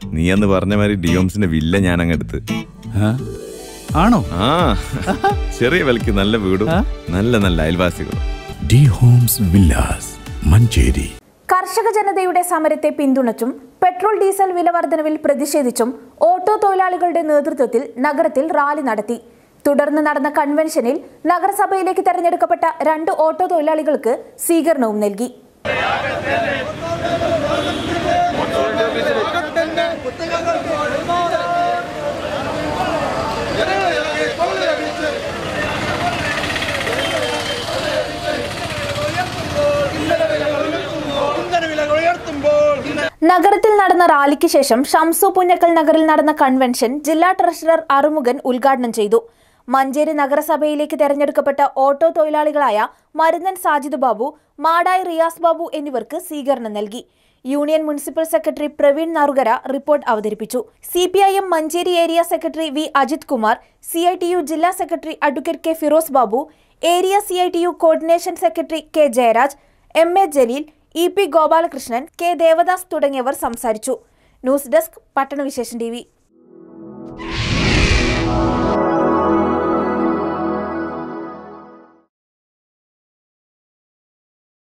നീ അന്ന് പറഞ്ഞ മാതിരി ഡിയോംസിന്റെ വില്ല ഞാൻ അങ്ങ് എടുത്ത് ആ? ആണോ ആ ചെറിയ വിലക്ക് നല്ല വീടും നല്ല നല്ല അയൽവാസികളും ഡി ഹോംസ് വില്ലാസ് മഞ്ചേരി കർഷക ജനതയുടെ സമരത്തെ പിന്തുണച്ചും പെട്രോൾ ഡീസൽ വില വർധനവിൽ പ്രതിഷേധിച്ചും ഓട്ടോ തൊഴിലാളികളുടെ നേതൃത്വത്തിൽ നഗരത്തിൽ റാലി നടത്തി തുടർന്ന് നടന്ന കൺവെൻഷനിൽ നഗരസഭയിലേക്ക് തെരഞ്ഞെടുക്കപ്പെട്ട രണ്ട് ഓട്ടോ തൊഴിലാളികൾക്ക് സ്വീകരണവും നൽകി നഗരത്തിൽ നടന്ന റാലിക്ക് ശേഷം ഷംസു പുന്നക്കൽ നഗറിൽ നടന്ന കൺവെൻഷൻ ജില്ലാ ട്രഷറർ അറുമുഖൻ ഉദ്ഘാടനം ചെയ്തു മഞ്ചേരി നഗരസഭയിലേക്ക് തെരഞ്ഞെടുക്കപ്പെട്ട ഓട്ടോ തൊഴിലാളികളായ മരുന്നൻ സാജിദ് ബാബു മാടായി റിയാസ് ബാബു എന്നിവർക്ക് സ്വീകരണം നൽകി union municipal secretary Praveen Narukara report അവതരിപ്പിച്ചു C P I M Manjeri area secretary V Ajith Kumar C I T U ജില്ലാ secretary advocate K Firoz Babu area C I T U coordination secretary K Jayaraj M A Jaleel E P Gopalakrishnan K Devadas തുടങ്ങിയവർ സംസാരിച്ചു news desk പട്ടണവിശേഷൻ T